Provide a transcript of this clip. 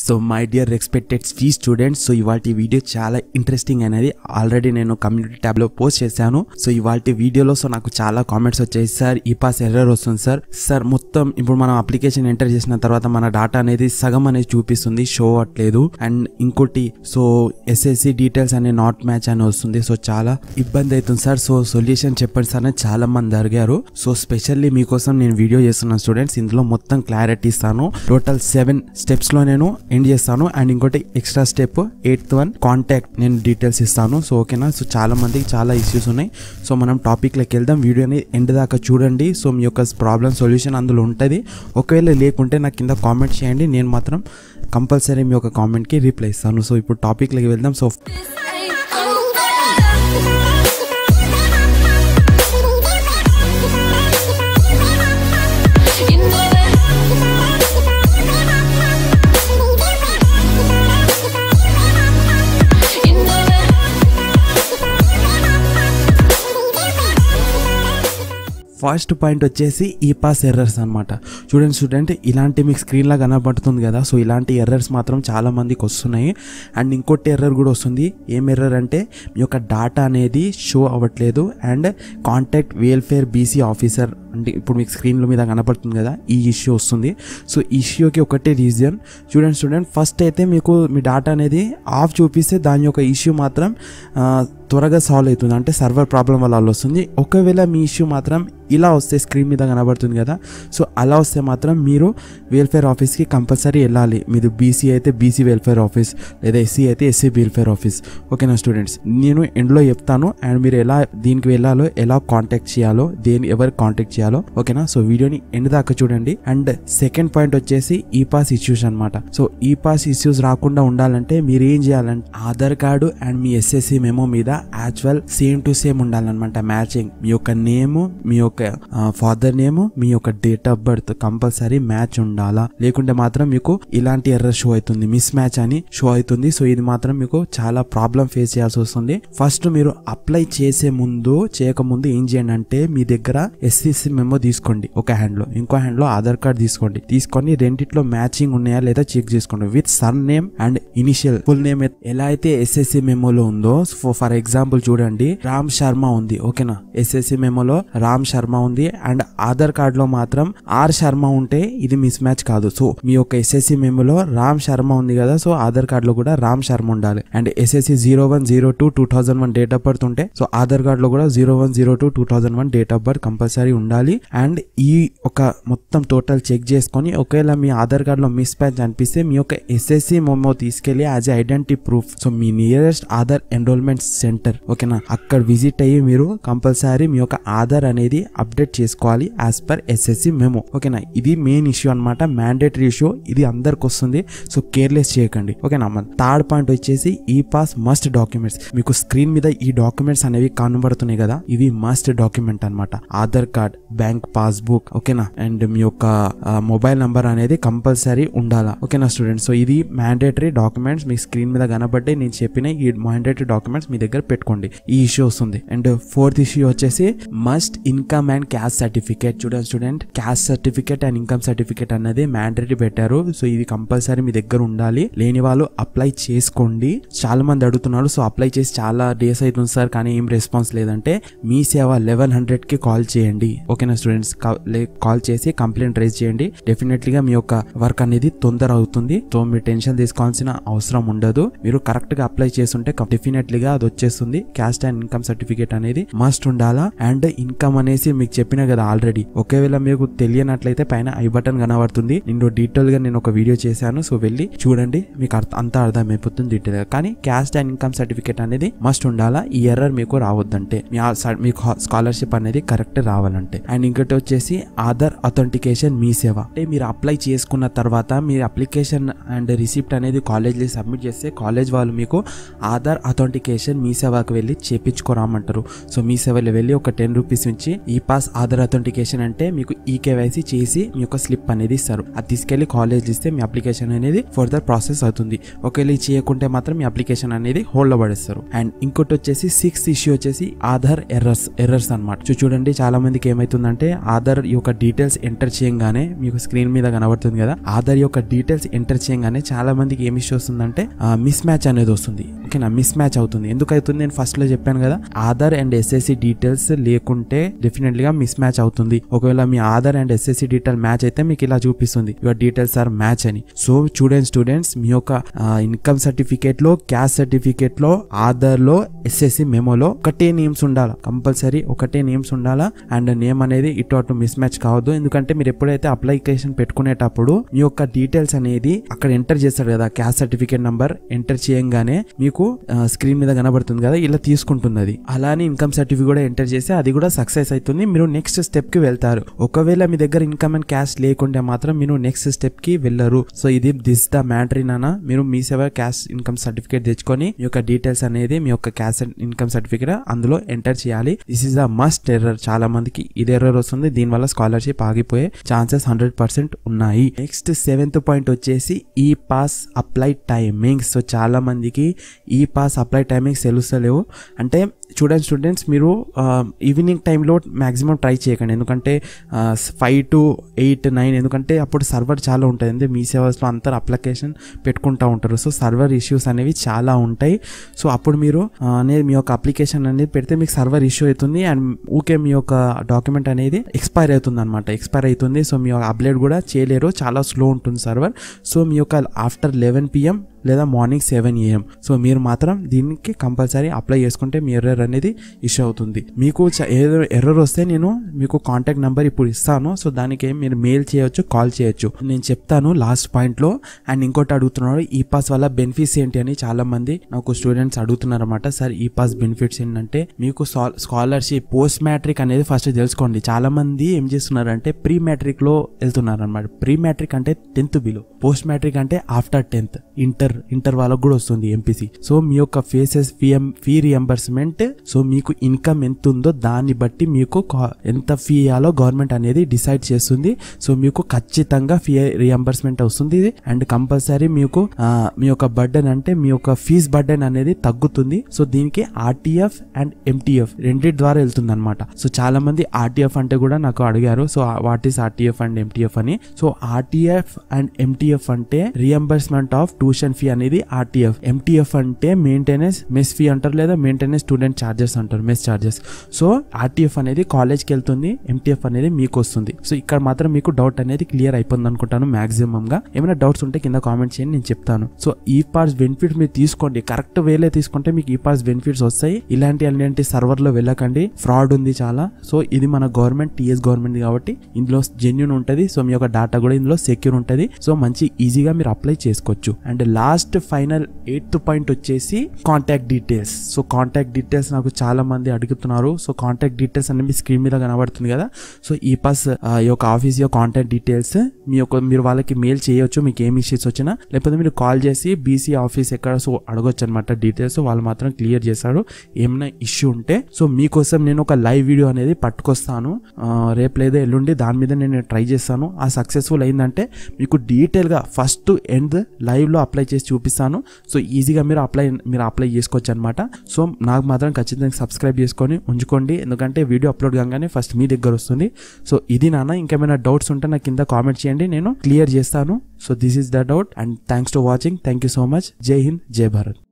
so my dear respected fee students so ఇవాళ video చాలా interesting అనేది ఆల్రెడీ నేను కమ్యూనిటీ ట్యాబ్ లో పోస్ట్ చేశాను సో ఇవాళ వీడియోలో సో నాకు చాలా కామెంట్స్ వచ్చాయి సార్ ఈ పాస్ ఎర్రర్ వస్తుంది సార్ సార్ మొత్తం ఇప్పుడు మనం అప్లికేషన్ ఎంటర్ చేసిన తర్వాత మన డాటా అనేది సగం అనేది చూపిస్తుంది షో అవ్వట్లేదు అండ్ ఇంకోటి సో ఎస్ఎస్సి డీటెయిల్స్ అనే నాట్ మ్యాచ్ అని వస్తుంది సో చాలా ఇబ్బంది అవుతుంది సార్ సో సొల్యూషన్ చెప్పండి సార్ అని చాలా మంది అడిగారు సో స్పెషల్లీ మీకోసం నేను వీడియో చేస్తున్నాను స్టూడెంట్స్ ఇందులో మొత్తం క్లారిటీ ఇస్తాను టోటల్ సెవెన్ స్టెప్స్ లో నేను ఎండ్ చేస్తాను అండ్ ఇంకోటి extra step eighth one contact నేను డీటెయిల్స్ ఇస్తాను సో ఓకేనా సో చాలా మందికి చాలా ఇష్యూస్ ఉన్నాయి సో మనం టాపిక్ లెక్క వెళ్దాం వీడియోని ఎండ్ దాకా చూడండి సో మీ యొక్క ప్రాబ్లమ్ సొల్యూషన్ అందులో ఉంటుంది ఒకవేళ లేకుంటే నాకు కింద కామెంట్ చేయండి నేను మాత్రం కంపల్సరీ మీ యొక్క కామెంట్కి రిప్లై ఇస్తాను సో ఇప్పుడు టాపిక్లోకి వెళ్దాం సో ఫస్ట్ పాయింట్ వచ్చేసి ఈ పాస్ ఎర్రర్స్ అనమాట చూడండి స్టూడెంట్ ఇలాంటి మీకు స్క్రీన్లా కనబడుతుంది కదా సో ఇలాంటి ఎర్రర్స్ మాత్రం చాలా మందికి వస్తున్నాయి అండ్ ఇంకోటి ఎర్రర్ కూడా వస్తుంది ఏం ఎర్రర్ అంటే మీ యొక్క డాటా అనేది షో అవ్వట్లేదు and contact welfare BC officer అంటే ఇప్పుడు మీకు స్క్రీన్ల మీద కనపడుతుంది కదా ఈ ఇష్యూ వస్తుంది సో ఈ ఇష్యూకి ఒకటే రీజన్ చూడండి స్టూడెంట్ ఫస్ట్ అయితే మీకు మీ డాటా అనేది ఆఫ్ చూపిస్తే దాని యొక్క ఇష్యూ మాత్రం ఆ, త్వరగా సాల్వ్ అవుతుంది అంటే సర్వర్ ప్రాబ్లం వల్ల అలా వస్తుంది ఒకవేళ మీ ఇష్యూ మాత్రం ఇలా వస్తే స్క్రీన్ మీద కనబడుతుంది కదా సో అలా వస్తే మాత్రం మీరు వెల్ఫేర్ ఆఫీస్కి కంపల్సరీ వెళ్ళాలి మీరు బీసీ అయితే బీసీ వెల్ఫేర్ ఆఫీస్ లేదా ఎస్సీ అయితే ఎస్సీ వెల్ఫేర్ ఆఫీస్ ఓకేనా స్టూడెంట్స్ నేను ఎండ్లో చెప్తాను అండ్ మీరు ఎలా దీనికి వెళ్ళాలో ఎలా కాంటాక్ట్ చేయాలో దేని ఎవరు కాంటాక్ట్ చేయాలో ఓకేనా సో వీడియోని ఎండ్ దాకా చూడండి అండ్ సెకండ్ పాయింట్ వచ్చేసి ఈ పాస్ ఇష్యూస్ అనమాట సో ఈ పాస్ ఇష్యూస్ రాకుండా ఉండాలంటే మీరు ఏం చేయాలంటే ఆధార్ కార్డు అండ్ మీ ఎస్ఎస్సి మెమో మీద యాక్చువల్ సేమ్ టు సేమ్ ఉండాలన్నమాట మ్యాచింగ్ మీ యొక్క నేమ్ మీ యొక్క ఫాదర్ నేమ్ మీ యొక్క date of birth compulsory match ఉండాలా లేకుంటే మాత్రం మీకు ఇలాంటి ఎర్రర్ షో అవుతుంది మిస్ మ్యాచ్ అని షో అవుతుంది సో ఇది మాత్రం మీకు చాలా ప్రాబ్లం ఫేస్ చేయాల్సి వస్తుంది ఫస్ట్ మీరు అప్లై చేసే ముందు చేయకముందు ఏం చేయండి అంటే మీ దగ్గర ఎస్సిసి మెమో తీసుకోండి ఒక హ్యాండ్ లో ఇంకో హ్యాండ్ లో ఆధార్ కార్డ్ తీసుకోండి తీసుకొని రెండిట్లో మ్యాచింగ్ ఉన్నాయా లేదా చెక్ చేసుకోండి with son name and initial full name ఎలా అయితే ఎస్ఎస్సి మెమోలో ఉందో ఫర్ ఎగ్జాంపుల్ చూడండి రామ్ శర్మ ఉంది ఓకేనా ఎస్ఎస్సి మెమోలో రామ్ శర్మ ఉంది అండ్ ఆధార్ కార్డ్ లో మాత్రం ఆర్ శర్మ ఉంటే ఇది మిస్ మ్యాచ్ కాదు సో మీ యొక్క ఎస్ఎస్సి మెమోలో రామ్ శర్మ ఉంది కదా సో ఆధార్ కార్డ్ లో కూడా రామ్ శర్మ ఉండాలి and SSC zero one zero two two thousand one date of birth ఉంటే సో ఆధార్ కార్డ్ లో కూడా zero one zero two two thousand one date of birth compulsory ఉండాలి అండ్ ఈ ఒక మొత్తం టోటల్ చెక్ చేసుకొని ఒకవేళ మీ ఆధార్ కార్డ్ లో మిస్ మ్యాచ్ అనిపిస్తే మీ యొక్క ఎస్ఎస్సి మెమో తీసుకెళ్లి యాజ్ ఐడెంటిటీ ప్రూఫ్ సో మీ నియరెస్ట్ ఆధార్ ఎన్రోల్మెంట్ సెంటర్ ఓకేనా అక్కడ విజిట్ అయ్యి మీరు కంపల్సరీ మీ యొక్క ఆధార్ అనేది అప్డేట్ చేసుకోవాలి యాజ్ పర్ ఎస్ఎస్సి మెమో ఓకేనా ఇది మెయిన్ ఇష్యూ అనమాట మ్యాండేటరీ ఇష్యూ ఇది అందరికి వస్తుంది సో కేర్లెస్ చేయకండి ఓకేనా మన థర్డ్ పాయింట్ వచ్చేసి ఈ పాస్ మస్ట్ డాక్యుమెంట్స్ మీకు స్క్రీన్ మీద ఈ డాక్యుమెంట్స్ అనేవి కనబడుతున్నాయి కదా ఇవి మస్ట్ డాక్యుమెంట్ అన్నమాట ఆధార్ కార్డ్ బ్యాంక్ పాస్బుక్ ఓకేనా అండ్ మీ యొక్క మొబైల్ నంబర్ అనేది కంపల్సరీ ఉండాలా ఓకేనా స్టూడెంట్స్ సో ఇది మ్యాండేటరీ డాక్యుమెంట్స్ మీ స్క్రీన్ మీద కనబడ్డాయి నేను చెప్పిన ఈ మ్యాండేటరీ డాక్యుమెంట్స్ మీ దగ్గర పెట్టుకోండి ఈ ఇష్యూ వస్తుంది అండ్ ఫోర్త్ ఇష్యూ వచ్చేసి must income and caste certificate చూడండి student caste certificate and income certificate అనేది మ్యాండేటరీ పెట్టారు సో ఇది కంపల్సరీ మీ దగ్గర ఉండాలి లేని వాళ్ళు అప్లై చేసుకోండి చాలా మంది అడుగుతున్నారు సో అప్లై చేసి చాలా డేస్ అవుతుంది సార్ కానీ ఏం రెస్పాన్స్ లేదంటే మీ సేవ లెవెన్ హండ్రెడ్ కి కాల్ చేయండి ఓకేనా స్టూడెంట్స్ కాల్ చేసి కంప్లైంట్ రైజ్ చేయండి డెఫినెట్లీగా మీ యొక్క వర్క్ అనేది తొందర అవుతుంది సో మీరు టెన్షన్ తీసుకోవాల్సిన అవసరం ఉండదు మీరు కరెక్ట్ గా అప్లై చేస్తుంటే డెఫినెట్లీగా అది వచ్చేస్తుంది క్యాస్ట్ అండ్ ఇన్కమ్ సర్టిఫికేట్ అనేది మస్ట్ ఉండాలా అండ్ ఇన్కమ్ అనేసి మీకు చెప్పిన కదా ఆల్రెడీ ఒకవేళ మీకు తెలియనట్లయితే పైన ఐ బటన్ కనబడుతుంది నేను డీటెయిల్ గా నేను ఒక వీడియో చేశాను సో వెళ్ళి చూడండి మీకు అర్థ అంతా అర్థమైపోతుంది డీటెయిల్ గా కానీ క్యాస్ట్ అండ్ ఇన్కమ్ సర్టిఫికేట్ అనేది మస్ట్ ఉండాలా ఈ ఎర్రర్ మీకు రావద్దంటే మీ ఆ స- మీకు స్కాలర్షిప్ అనేది కరెక్ట్ రావాలంటే అండ్ ఇంకోటి వచ్చేసి ఆధార్ అథెంటికేషన్ మీ సేవ అంటే మీరు అప్లై చేసుకున్న తర్వాత మీరు అప్లికేషన్ అండ్ రిసిప్ట్ అనేది కాలేజ్లో సబ్మిట్ చేస్తే కాలేజ్ వాళ్ళు మీకు ఆధార్ అథెంటికేషన్ మీ సేవకు వెళ్ళి చేపించుకోరామంటారు సో మీ సేవలో వెళ్ళి ఒక టెన్ రూపీస్ నుంచి ఈ పాస్ ఆధార్ అథెంటికేషన్ అంటే మీకు ఈ కేవైసీ చేసి మీ యొక్క స్లిప్ అనేది ఇస్తారు అది తీసుకెళ్లి కాలేజ్ ఇస్తే మీ అప్లికేషన్ అనేది ఫర్దర్ ప్రాసెస్ అవుతుంది ఒకవేళ ఇది చేయకుంటే మాత్రం మీ అప్లికేషన్ అనేది హోల్డ్ లో పడేస్తారు అండ్ ఇంకోటి వచ్చేసి సిక్స్త్ ఇష్యూ వచ్చేసి ఆధార్ ఎర్రర్స్ ఎర్రర్స్ అనమాట చూడండి చాలా మందికి ఏమైతుంది ఏమవుతుందంటే ఆధార్ యొక్క డీటెయిల్స్ ఎంటర్ చేయంగానే మీకు స్క్రీన్ మీద కనబడుతుంది కదా ఆధార్ యొక్క డీటెయిల్స్ ఎంటర్ చేయంగానే చాలా మందికి ఏమి ఇష్యూ వస్తుందంటే మిస్ మ్యాచ్ అనేది వస్తుంది ఓకేనా మిస్ మ్యాచ్ అవుతుంది ఎందుకు అవుతుంది నేను ఫస్ట్ లో చెప్పాను కదా ఆధార్ అండ్ ఎస్ఎస్సి డీటెయిల్స్ లేకుంటే డెఫినెట్లీ గా మిస్ మ్యాచ్ అవుతుంది ఒకవేళ మీ Aadhaar and SSC detail match అయితే మీకు ఇలా చూపిస్తుంది యువర్ డీటెయిల్స్ ఆర్ మ్యాచ్ అని సో చూడండి స్టూడెంట్స్ మీ యొక్క ఇన్కమ్ సర్టిఫికేట్ లో క్యాస్ట్ సర్టిఫికేట్ లో ఆధార్ లో ఎస్ఎస్సి మెమోలో ఒకటే నేమ్స్ ఉండాలా కంపల్సరీ ఒకటే నేమ్స్ ఉండాలా అండ్ నేమ్ అనేది ఇటు అటు మిస్ మ్యాచ్ కావద్దు ఎందుకంటే మీరు ఎప్పుడైతే అప్లికేషన్ పెట్టుకునేటప్పుడు మీ యొక్క డీటెయిల్స్ అనేది అక్కడ ఎంటర్ చేస్తారు కదా క్యాస్ట్ సర్టిఫికేట్ నంబర్ ఎంటర్ చేయంగానే మీకు స్క్రీన్ మీద కనబడుతుంది కదా ఇలా తీసుకుంటుంది అది అలానే ఇన్కమ్ సర్టిఫికేట్ కూడా ఎంటర్ చేస్తే అది కూడా సక్సెస్ అవుతుంది మీరు నెక్స్ట్ స్టెప్ కి వెళ్తారు ఒకవేళ మీ దగ్గర ఇన్కమ్ అండ్ క్యాష్ లేకుంటే మాత్రం మీరు నెక్స్ట్ స్టెప్ కి వెళ్ళరు సో ఇది దిస్ ద మ్యాటరీ నానా మీరు మీ సేవ క్యాష్ ఇన్కమ్ సర్టిఫికేట్ తెచ్చుకొని మీ యొక్క డీటెయిల్స్ అనేది మీ యొక్క క్యాష్ ఇన్కమ్ సర్టిఫికేట్ అందులో ఎంటర్ చేయాలి this is the must error చాలా మందికి ఇది ఎర్రర్ వస్తుంది దీనివల్ల స్కాలర్షిప్ ఆగిపోయే ఛాన్సెస్ హండ్రెడ్ పర్సెంట్ ఉన్నాయి నెక్స్ట్ సెవెంత్ పాయింట్ వచ్చేసి e pass apply timings so చాలా మందికి ఈ పాస్ అప్లై టైమింగ్స్ తెలుస్తలేవు అంటే చూడండి స్టూడెంట్స్ మీరు ఈవినింగ్ టైంలో మ్యాక్సిమం ట్రై చేయకండి ఎందుకంటే ఫైవ్ టు ఎయిట్ నైన్ ఎందుకంటే అప్పుడు సర్వర్ చాలా ఉంటుంది అంటే మీ సేవస్లో అంతా అప్లికేషన్ పెట్టుకుంటూ ఉంటారు సో సర్వర్ ఇష్యూస్ అనేవి చాలా ఉంటాయి సో అప్పుడు మీరు ఆ, అనేది మీ యొక్క అప్లికేషన్ అనేది పెడితే మీకు సర్వర్ ఇష్యూ అవుతుంది అండ్ ఊకే మీ యొక్క డాక్యుమెంట్ అనేది ఎక్స్పైర్ అవుతుంది అనమాట ఎక్స్పైర్ అవుతుంది సో మీ అప్డేట్ కూడా చేయలేరు చాలా స్లో ఉంటుంది సర్వర్ సో మీ యొక్క ఆఫ్టర్ లెవెన్ పిఎం లేదా మార్నింగ్ సెవెన్ ఏఎం సో మీరు మాత్రం దీనికి కంపల్సరీ అప్లై చేసుకుంటే మీ ఎర్రర్ అనేది ఇష్యూ అవుతుంది మీకు చ- ఏదో ఎర్రర్ వస్తే నేను మీకు కాంటాక్ట్ నెంబర్ ఇప్పుడు ఇస్తాను సో దానికి మీరు మెయిల్ చేయొచ్చు కాల్ చేయొచ్చు నేను చెప్తాను లాస్ట్ పాయింట్ లో అండ్ ఇంకోటి అడుగుతున్నాడు ఈ పాస్ వల్ల బెనిఫిట్స్ ఏంటి అని చాలా మంది నాకు స్టూడెంట్స్ అడుగుతున్నారు అనమాట సార్ ఈ పాస్ బెనిఫిట్స్ ఏంటంటే మీకు స్కాలర్షిప్ పోస్ట్ మ్యాట్రిక్ అనేది ఫస్ట్ తెలుసుకోండి చాలా మంది ఏం చేస్తున్నారంటే ప్రీ మ్యాట్రిక్ లో వెళ్తున్నారు అనమాట ప్రీ మ్యాట్రిక్ అంటే టెన్త్ బిలో పోస్ట్ మ్యాట్రిక్ అంటే ఆఫ్టర్ టెన్త్ ఇంటర్ ఇంటర్ వాళ్ళకు కూడా వస్తుంది ఎంపీసీ సో మీ యొక్క fees fee fee reimbursement so మీకు ఇన్కమ్ ఎంత ఉందో దాన్ని బట్టి మీకు కా- ఎంత ఫీ ఇవ్వాలో గవర్నమెంట్ అనేది డిసైడ్ చేస్తుంది సో మీకు ఖచ్చితంగా ఫీ రియంబర్స్మెంట్ వస్తుంది అండ్ కంపల్సరీ మీకు ఆ, మీ యొక్క బర్డెన్ అంటే మీ యొక్క ఫీజ్ బర్డెన్ అనేది తగ్గుతుంది సో దీనికి ఆర్టీఎఫ్ అండ్ ఎంటీఎఫ్ రెండింటి ద్వారా వెళ్తుంది అనమాట సో చాలా మంది ఆర్టీఎఫ్ అంటే కూడా నాకు అడిగారు so what is RTF and MTF అని సో ఆర్టీఎఫ్ అండ్ ఎంటీఎఫ్ అంటే రియంబర్స్మెంట్ ఆఫ్ ట్యూషన్ ఫీ అనేది ఆర్టీఎఫ్ ఎంటీఎఫ్ అంటే మెయింటెనెన్స్ మెస్ ఫీ అంటారు లేదా మెయింటెనెన్స్ స్టూడెంట్ చార్జెస్ అంటారు మెస్ చార్జెస్ సో ఆర్టీఎఫ్ అనేది కాలేజ్కి వెళ్తుంది ఎంటీఎఫ్ అనేది మీకు వస్తుంది సో ఇక్కడ మాత్రం మీకు డౌట్ అనేది క్లియర్ అయిపోయింది అనుకుంటాను మాక్సిమం గా ఏమైనా డౌట్స్ ఉంటే కింద కామెంట్ చేయండి నేను చెప్తాను సో ఈ పార్ట్స్ బెనిఫిట్ మీరు తీసుకోండి కరెక్ట్ వేలే తీసుకుంటే మీకు ఈ పార్ట్స్ బెనిఫిట్స్ వస్తాయి ఇలాంటి అలాంటి సర్వర్ లో వెళ్ళకండి ఫ్రాడ్ ఉంది చాలా సో ఇది మన గవర్నమెంట్ టీఎస్ గవర్నమెంట్ కాబట్టి ఇందులో జెన్యున్ ఉంటది సో మీ యొక్క డేటా కూడా ఇందులో సెక్యూర్ ఉంటది సో మంచి ఈజీగా మీరు అప్లై చేసుకోవచ్చు and last final eighth point వచ్చేసి contact details so contact details నాకు చాలా మంది అడుగుతున్నారు సో కాంటాక్ట్ డీటెయిల్స్ అనేది మీ స్క్రీన్ మీద కనబడుతుంది కదా సో ఈ పాస్ ఆ, ఈ యొక్క ఆఫీస్ యొక్క కాంటాక్ట్ డీటెయిల్స్ మీ యొక్క మీరు వాళ్ళకి మెయిల్ చేయొచ్చు మీకు ఏం ఇష్యూస్ వచ్చినా లేకపోతే మీరు కాల్ చేసి బీసీ ఆఫీస్ ఎక్కడ సో అడగొచ్చు అనమాట డీటెయిల్స్ వాళ్ళు మాత్రం క్లియర్ చేస్తారు ఏమైనా ఇష్యూ ఉంటే సో మీకోసం నేను ఒక లైవ్ వీడియో అనేది పట్టుకొస్తాను ఆ, రేపు లేదా ఎల్లుండి దాని మీద నేను ట్రై చేస్తాను ఆ సక్సెస్ఫుల్ అయిందంటే మీకు డీటెయిల్గా ఫస్ట్ ఎండ్ లైవ్లో అప్లై చేసి చూపిస్తాను సో ఈజీగా మీరు అప్లై మీరు అప్లై చేసుకోవచ్చు అనమాట సో నాకు మాత్రం ఖచ్చితంగా సబ్స్క్రైబ్ చేసుకొని ఉంచుకోండి ఎందుకంటే వీడియో అప్లోడ్ కాగానే ఫస్ట్ మీ దగ్గర వస్తుంది సో ఇది నాన్న ఇంకేమైనా డౌట్స్ ఉంటే నాకు కింద కామెంట్ చేయండి నేను క్లియర్ చేస్తాను so this is the doubt and thanks to watching thank you so much Jai Hind జై భారత్